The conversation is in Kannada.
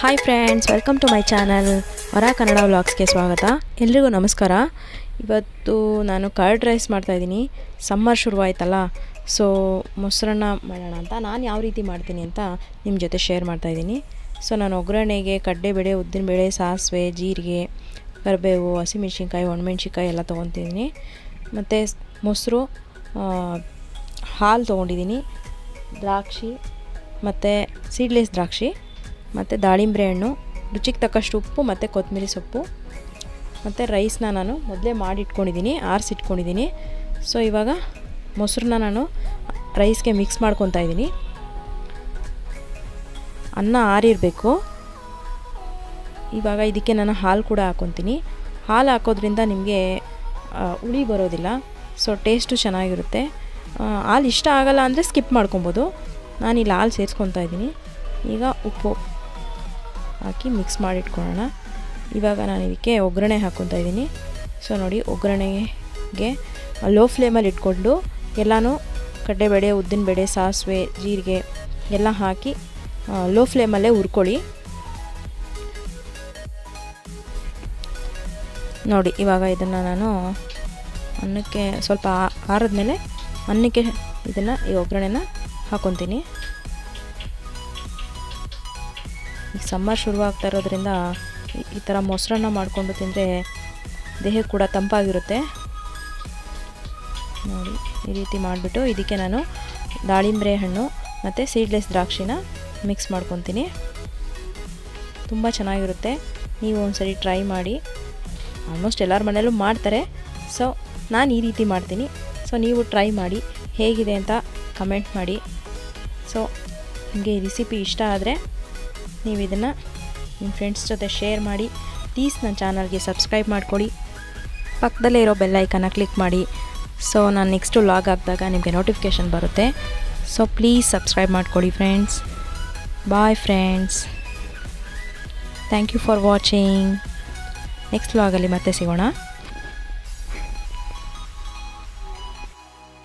hi friends welcome to my channel ವರ ಕನ್ನಡ ವ್ಲಾಗ್ಸ್ಗೆ ಸ್ವಾಗತ ಎಲ್ರಿಗೂ ನಮಸ್ಕಾರ ಇವತ್ತು ನಾನು ಕರ್ಡ್ ರೈಸ್ ಮಾಡ್ತಾಯಿದ್ದೀನಿ ಸಮ್ಮರ್ ಶುರುವಾಯ್ತಲ್ಲ ಸೊ ಮೊಸರನ್ನ ಮಾಡೋಣ ಅಂತ ನಾನು ಯಾವ ರೀತಿ ಮಾಡ್ತೀನಿ ಅಂತ ನಿಮ್ಮ ಜೊತೆ ಶೇರ್ ಮಾಡ್ತಾಯಿದ್ದೀನಿ ಸೊ ನಾನು ಒಗ್ಗರಣೆಗೆ ಕಡಲೆಬೇಳೆ ಉದ್ದಿನಬೇಳೆ ಸಾಸಿವೆ ಜೀರಿಗೆ ಕರಿಬೇವು ಹಸಿಮೆಣ್ಸಿನ್ಕಾಯಿ ಒಣಮೆಣ್ಸಿನ್ಕಾಯಿ ಎಲ್ಲ ತೊಗೊತಿದ್ದೀನಿ ಮತ್ತು ಮೊಸರು ಹಾಲು ತೊಗೊಂಡಿದ್ದೀನಿ ದ್ರಾಕ್ಷಿ ಮತ್ತು ಸೀಡ್ಲೆಸ್ ದ್ರಾಕ್ಷಿ ಮತ್ತು ದಾಳಿಂಬೆ ಹಣ್ಣು ರುಚಿಗೆ ತಕ್ಕಷ್ಟು ಉಪ್ಪು ಮತ್ತು ಕೊತ್ತಂಬರಿ ಸೊಪ್ಪು ಮತ್ತು ರೈಸ್ನ ನಾನು ಮೊದಲೇ ಮಾಡಿಟ್ಕೊಂಡಿದ್ದೀನಿ ಆರಿಸಿಟ್ಕೊಂಡಿದ್ದೀನಿ ಸೊ ಇವಾಗ ಮೊಸರನ್ನ ನಾನು ರೈಸ್ಗೆ ಮಿಕ್ಸ್ ಮಾಡ್ಕೊತಾ ಇದ್ದೀನಿ ಅನ್ನ ಆರಿರಬೇಕು ಇವಾಗ ಇದಕ್ಕೆ ನಾನು ಹಾಲು ಕೂಡ ಹಾಕ್ಕೊತೀನಿ ಹಾಲು ಹಾಕೋದ್ರಿಂದ ನಿಮಗೆ ಹುಳಿ ಬರೋದಿಲ್ಲ ಸೊ ಟೇಸ್ಟು ಚೆನ್ನಾಗಿರುತ್ತೆ ಹಾಲು ಇಷ್ಟ ಆಗಲ್ಲ ಅಂದರೆ ಸ್ಕಿಪ್ ಮಾಡ್ಕೊಬೋದು ನಾನಿಲ್ಲಿ ಹಾಲು ಸೇರಿಸ್ಕೊತಾ ಇದ್ದೀನಿ ಈಗ ಉಪ್ಪು ಹಾಕಿ ಮಿಕ್ಸ್ ಮಾಡಿಟ್ಕೊಳ್ಳೋಣ ಇವಾಗ ನಾನು ಇದಕ್ಕೆ ಒಗ್ಗರಣೆ ಹಾಕ್ಕೊತಾ ಇದ್ದೀನಿ ಸೊ ನೋಡಿ ಒಗ್ಗರಣೆಗೆ ಲೋ ಫ್ಲೇಮಲ್ಲಿ ಇಟ್ಕೊಂಡು ಎಲ್ಲನೂ ಕಡಲೆಬೇಳೆ ಉದ್ದಿನಬೇಳೆ ಸಾಸಿವೆ ಜೀರಿಗೆ ಎಲ್ಲ ಹಾಕಿ ಲೋ ಫ್ಲೇಮಲ್ಲೇ ಹುರ್ಕೊಳ್ಳಿ ನೋಡಿ ಇವಾಗ ಇದನ್ನು ನಾನು ಅನ್ನಕ್ಕೆ ಸ್ವಲ್ಪ ಆರಿದ್ಮೇಲೆ ಅನ್ನಕ್ಕೆ ಇದನ್ನು ಈ ಒಗ್ಗರಣೆನ ಹಾಕ್ಕೊತೀನಿ ಈಗ ಸಮ್ಮರ್ ಶುರುವಾಗ್ತಾ ಇರೋದ್ರಿಂದ ಈ ಥರ ಮೊಸರನ್ನ ಮಾಡಿಕೊಂಡು ತಿಂದರೆ ದೇಹಕ್ಕೆ ಕೂಡ ತಂಪಾಗಿರುತ್ತೆ ನೋಡಿ ಈ ರೀತಿ ಮಾಡಿಬಿಟ್ಟು ಇದಕ್ಕೆ ನಾನು ದಾಳಿಂಬೆ ಹಣ್ಣು ಮತ್ತು ಸೀಡ್ಲೆಸ್ ದ್ರಾಕ್ಷಿನ ಮಿಕ್ಸ್ ಮಾಡ್ಕೊತೀನಿ ತುಂಬ ಚೆನ್ನಾಗಿರುತ್ತೆ ನೀವು ಒಂದ್ಸರಿ ಟ್ರೈ ಮಾಡಿ ಆಲ್ಮೋಸ್ಟ್ ಎಲ್ಲರ ಮನೆಯಲ್ಲೂ ಮಾಡ್ತಾರೆ ಸೊ ನಾನು ಈ ರೀತಿ ಮಾಡ್ತೀನಿ ಸೊ ನೀವು ಟ್ರೈ ಮಾಡಿ ಹೇಗಿದೆ ಅಂತ ಕಮೆಂಟ್ ಮಾಡಿ ಸೊ ನಿಮಗೆ ಈ ರೆಸಿಪಿ ಇಷ್ಟ ಆದರೆ ನೀವು ಇದನ್ನು ನಿಮ್ಮ ಫ್ರೆಂಡ್ಸ್ ಜೊತೆ ಶೇರ್ ಮಾಡಿ ಪ್ಲೀಸ್ ನನ್ನ ಚಾನಲ್ಗೆ ಸಬ್ಸ್ಕ್ರೈಬ್ ಮಾಡ್ಕೊಳ್ಳಿ ಪಕ್ಕದಲ್ಲೇ ಇರೋ ಬೆಲ್ಲೈಕನ್ನ ಕ್ಲಿಕ್ ಮಾಡಿ ಸೊ ನಾನು ನೆಕ್ಸ್ಟು ಲಾಗ್ ಹಾಕಿದಾಗ ನಿಮಗೆ ನೋಟಿಫಿಕೇಷನ್ ಬರುತ್ತೆ ಸೊ ಪ್ಲೀಸ್ ಸಬ್ಸ್ಕ್ರೈಬ್ ಮಾಡ್ಕೊಳ್ಳಿ friends bye friends thank you for watching next ವ್ಲಾಗಲ್ಲಿ ಮತ್ತೆ ಸಿಗೋಣ